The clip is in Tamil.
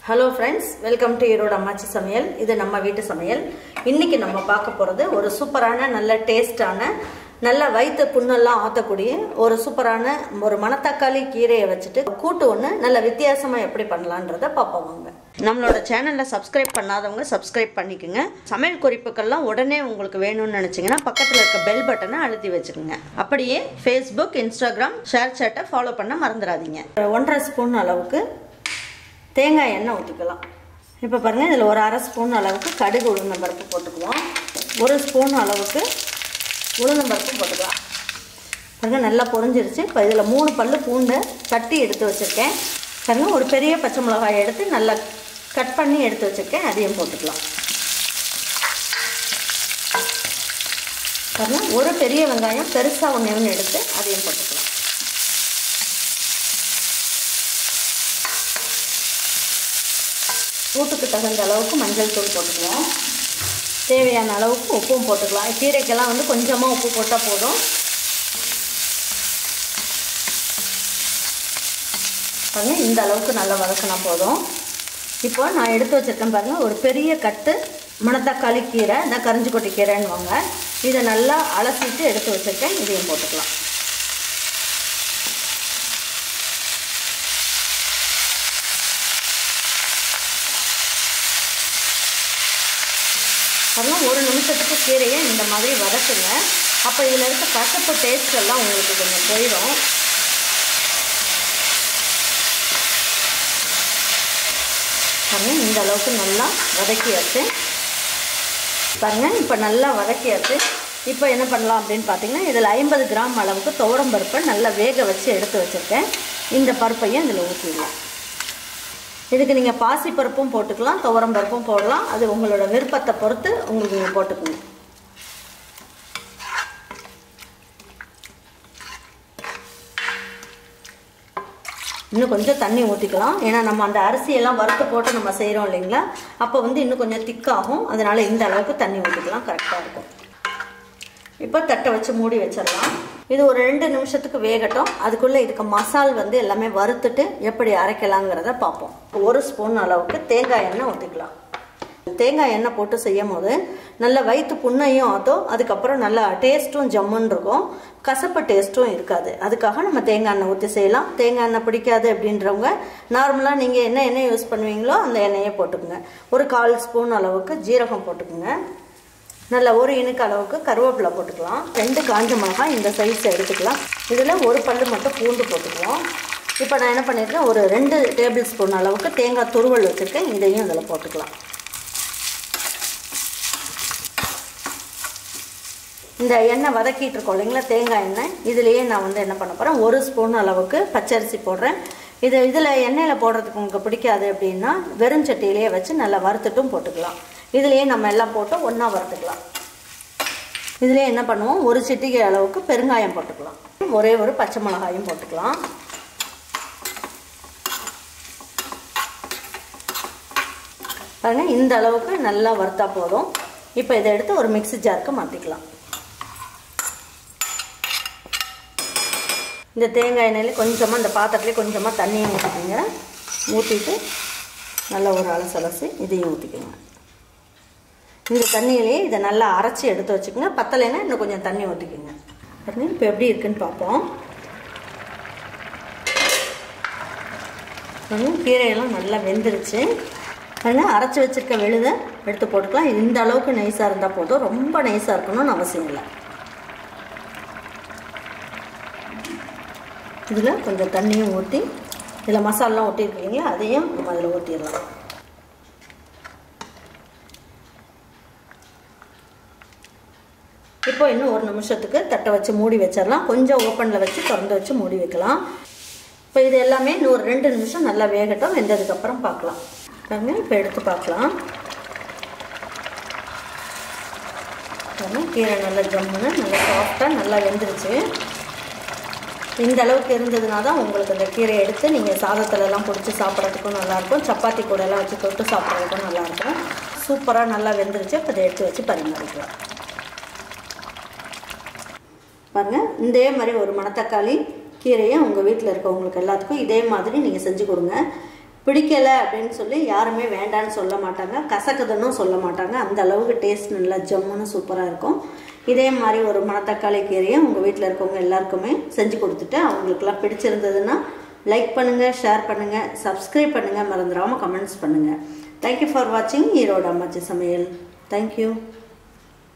hello friends welcome to Erode அம்மாச்சி சமையல் இது நம்ம வீட்டு சமையல் இன்னைக்கு நம்ம பார்க்க போகிறது ஒரு சூப்பரான நல்ல டேஸ்டான நல்ல வயிற்று புண்ணெல்லாம் ஆற்றக்கூடிய ஒரு சூப்பரான ஒரு மணத்தக்காளி கீரையை வச்சுட்டு கூட்டு ஒன்று நல்ல வித்தியாசமாக எப்படி பண்ணலான்றத பார்ப்போம் வாங்க நம்மளோட சேனலில் சப்ஸ்கிரைப் பண்ணாதவங்க சப்ஸ்கிரைப் பண்ணிக்கோங்க சமையல் குறிப்புக்கள்லாம் உடனே உங்களுக்கு வேணும்னு நினச்சிங்கன்னா பக்கத்தில் இருக்க பெல் பட்டனை அழுத்தி வச்சுக்கோங்க அப்படியே ஃபேஸ்புக் இன்ஸ்டாகிராம் ஷேர் சேட்டை ஃபாலோ பண்ண மறந்துடாதீங்க ஒன்றரை ஸ்பூன் அளவுக்கு தேங்காய் எண்ணெய் ஊற்றிக்கலாம் இப்போ பாருங்கள் இதில் ஒரு அரை ஸ்பூன் அளவுக்கு கடுகு உளுந்தம்பருப்பு போட்டுக்குவோம் ஒரு ஸ்பூன் அளவுக்கு உளுந்தம்பருப்பு போட்டுக்கலாம் பாருங்கள் நல்லா பொரிஞ்சிருச்சு இப்போ இதில் மூணு பல்லு பூண்டை தட்டி எடுத்து வச்சுருக்கேன் பாருங்கள் ஒரு பெரிய பச்சை மிளகாய் எடுத்து நல்லா கட் பண்ணி எடுத்து வச்சுருக்கேன் அதையும் போட்டுக்கலாம் பாருங்கள் ஒரு பெரிய வெங்காயம் பெருசாக ஒன்று ஒன்று எடுத்து அதையும் போட்டுக்கலாம் கூட்டுக்கு தகுந்த அளவுக்கு மஞ்சள் தூள் போட்டுக்குவோம் தேவையான அளவுக்கு உப்பும் போட்டுக்கலாம் கீரைக்கெல்லாம் வந்து கொஞ்சமாக உப்பு போட்டால் போதும் பாருங்கள் இந்த அளவுக்கு நல்லா வதக்கினா போதும் இப்போ நான் எடுத்து வச்சுருக்கேன் பாருங்கள் ஒரு பெரிய கட்டு மணத்தக்காளி கீரை இந்த கரிஞ்சி கொட்டி கீரைன்னுவாங்க இதை நல்லா அலசிட்டு எடுத்து வச்சுருக்கேன் இதையும் போட்டுக்கலாம் அதெல்லாம் ஒரு நிமிஷத்துக்கு கீரையை இந்த மாதிரி வதக்குங்க அப்போ இதில் இருக்க கசப்பு டேஸ்ட் எல்லாம் உங்களுக்கு கொஞ்சம் போயிடும் பாருங்கள் இந்த அளவுக்கு நல்லா வதக்கியாச்சு பாருங்கள் இப்போ நல்லா வதக்கியாச்சு இப்போ என்ன பண்ணலாம் அப்படின்னு பார்த்தீங்கன்னா இதில் ஐம்பது கிராம் அளவுக்கு துவரம் பருப்பை நல்லா வேக வச்சு எடுத்து வச்சுருக்கேன் இந்த பருப்பையும் இதில் ஊற்றிடலாம் இதுக்கு நீங்கள் பாசி பருப்பும் போட்டுக்கலாம் துவரம் பருப்பும் போடலாம் அது உங்களோட விருப்பத்தை பொறுத்து உங்களுக்கு நீங்கள் போட்டுக்கணும் இன்னும் கொஞ்சம் தண்ணி ஊற்றிக்கலாம் ஏன்னா நம்ம அந்த அரிசியெல்லாம் வறுத்து போட்டு நம்ம செய்கிறோம் இல்லைங்களா அப்போ வந்து இன்னும் கொஞ்சம் திக்காகும் அதனால் இந்த அளவுக்கு தண்ணி ஊற்றிக்கலாம் கரெக்டாக இருக்கும் இப்போ தட்டை வச்சு மூடி வச்சிடலாம் இது ஒரு ரெண்டு நிமிஷத்துக்கு வேகட்டும் அதுக்குள்ளே இதுக்கு மசால் வந்து எல்லாமே வறுத்துட்டு எப்படி அரைக்கலாங்கிறத பார்ப்போம் ஒரு ஸ்பூன் அளவுக்கு தேங்காய் எண்ணெய் ஊற்றிக்கலாம் தேங்காய் எண்ணெய் போட்டு செய்யும் போது நல்ல வயிற்று புண்ணையும் ஆற்றும் அதுக்கப்புறம் நல்லா டேஸ்ட்டும் ஜம்முன்னு இருக்கும் கசப்பு டேஸ்ட்டும் இருக்காது அதுக்காக நம்ம தேங்காய் எண்ணெய் ஊற்றி செய்யலாம் தேங்காய் எண்ணெய் பிடிக்காது அப்படின்றவங்க நார்மலாக நீங்கள் என்ன எண்ணெய் யூஸ் பண்ணுவீங்களோ அந்த எண்ணெயை போட்டுக்கோங்க ஒரு கால் ஸ்பூன் அளவுக்கு ஜீரகம் போட்டுக்கோங்க நல்ல ஒரு இனுக்கு அளவுக்கு கருவேப்பிலை போட்டுக்கலாம் ரெண்டு காஞ்ச மிளகாய் இந்த சைஸ் எடுத்துக்கலாம் இதில் ஒரு பல்லு மட்டும் பூண்டு போட்டுக்குவோம் இப்போ நான் என்ன பண்ணியிருக்கேன் ஒரு ரெண்டு டேபிள் ஸ்பூன் அளவுக்கு தேங்காய் துருவல் வச்சுருக்கேன் இதையும் இதில் போட்டுக்கலாம் இந்த எண்ணெய் வதக்கிட்டு இருக்கோம் இல்லைங்களா தேங்காய் எண்ணெய் இதுலேயே நான் வந்து என்ன பண்ண போகிறேன் ஒரு ஸ்பூன் அளவுக்கு பச்சரிசி போடுறேன் இது இதில் எண்ணெயில் போடுறதுக்கு உங்களுக்கு பிடிக்காது அப்படின்னா வெறும் சட்டியிலேயே வச்சு நல்லா வறுத்துட்டும் போட்டுக்கலாம் இதுலேயே நம்ம எல்லாம் போட்டு ஒன்றா வறுத்துக்கலாம் இதுலேயே என்ன பண்ணுவோம் ஒரு சிட்டிகை அளவுக்கு பெருங்காயம் போட்டுக்கலாம் ஒரே ஒரு பச்சை மிளகாயும் போட்டுக்கலாம் பாருங்க இந்த அளவுக்கு நல்லா வறுத்தா போதும் இப்போ இதை எடுத்து ஒரு மிக்சி ஜாருக்கு மாற்றிக்கலாம் இந்த தேங்காய் எண்ணெயில் கொஞ்சமாக இந்த பாத்திரத்துலேயே கொஞ்சமாக தண்ணியை ஊற்றிக்கோங்க ஊற்றிட்டு நல்லா ஒரு அலசலசி இதையும் ஊற்றிக்கோங்க இந்த தண்ணியிலேயே இதை நல்லா அரைச்சி எடுத்து வச்சுக்கோங்க பத்தலைன்னா இன்னும் கொஞ்சம் தண்ணி ஊற்றிக்கோங்க பாருங்க இப்போ எப்படி இருக்குன்னு பார்ப்போம் கீரையெல்லாம் நல்லா வெந்துருச்சு அதனால் அரைச்சி வச்சுருக்க விழுதை எடுத்து போட்டுக்கலாம் இந்த அளவுக்கு நைஸாக இருந்தால் போதும் ரொம்ப நைஸாக இருக்கணும்னு அவசியம் இல்லை இதில் கொஞ்சம் தண்ணியும் ஊற்றி இதில் மசாலாம் ஒட்டியிருக்கீங்களா அதையும் நம்ம அதில் ஊற்றிடலாம் இப்போ இன்னும் ஒரு நிமிஷத்துக்கு தட்டை வச்சு மூடி வச்சிடலாம் கொஞ்சம் ஓப்பனில் வச்சு திறந்து வச்சு மூடி வைக்கலாம் இப்போ இது எல்லாமே இன்னும் ஒரு ரெண்டு நிமிஷம் நல்லா வேகட்டும் வெந்ததுக்கப்புறம் பார்க்கலாம் பாருங்க இப்போ எடுத்து பார்க்கலாம் கீரை நல்லா ஜம்முன்னு நல்லா சாஃப்டாக நல்லா வெந்துருச்சு இந்த அளவுக்கு இருந்ததுனா தான் உங்களுக்கு இந்த கீரையை எடுத்து நீங்கள் சாதத்துலலாம் பிடிச்சி சாப்பிட்றதுக்கும் நல்லாயிருக்கும் சப்பாத்தி கூடலாம் வச்சு தொட்டு சாப்பிட்றதுக்கும் நல்லாயிருக்கும் சூப்பராக நல்லா வெந்துருச்சு இப்போ இதை எடுத்து வச்சு பரிமாறிக்கலாம் பாருங்கள் இதே மாதிரி ஒரு மணத்தக்காளி கீரையை உங்கள் வீட்டில் இருக்கவங்களுக்கு எல்லாத்துக்கும் இதே மாதிரி நீங்கள் செஞ்சு கொடுங்க பிடிக்கலை அப்படின்னு சொல்லி யாருமே வேண்டான்னு சொல்ல மாட்டாங்க கசக்குதுன்னு சொல்ல மாட்டாங்க அந்த அளவுக்கு டேஸ்ட் நல்லா ஜம்முன்னு சூப்பராக இருக்கும் இதே மாதிரி ஒரு மணத்தக்காளி கீரையை உங்கள் வீட்டில் இருக்கவங்க எல்லாருக்குமே செஞ்சு கொடுத்துட்டு அவங்களுக்குலாம் பிடிச்சிருந்ததுன்னா லைக் பண்ணுங்கள் ஷேர் பண்ணுங்கள் சப்ஸ்கிரைப் பண்ணுங்கள் மறந்துடாமல் கமெண்ட்ஸ் பண்ணுங்கள் தேங்க்யூ ஃபார் வாட்சிங் ஈரோடு அம்மாச்சி சமையல் தேங்க்யூ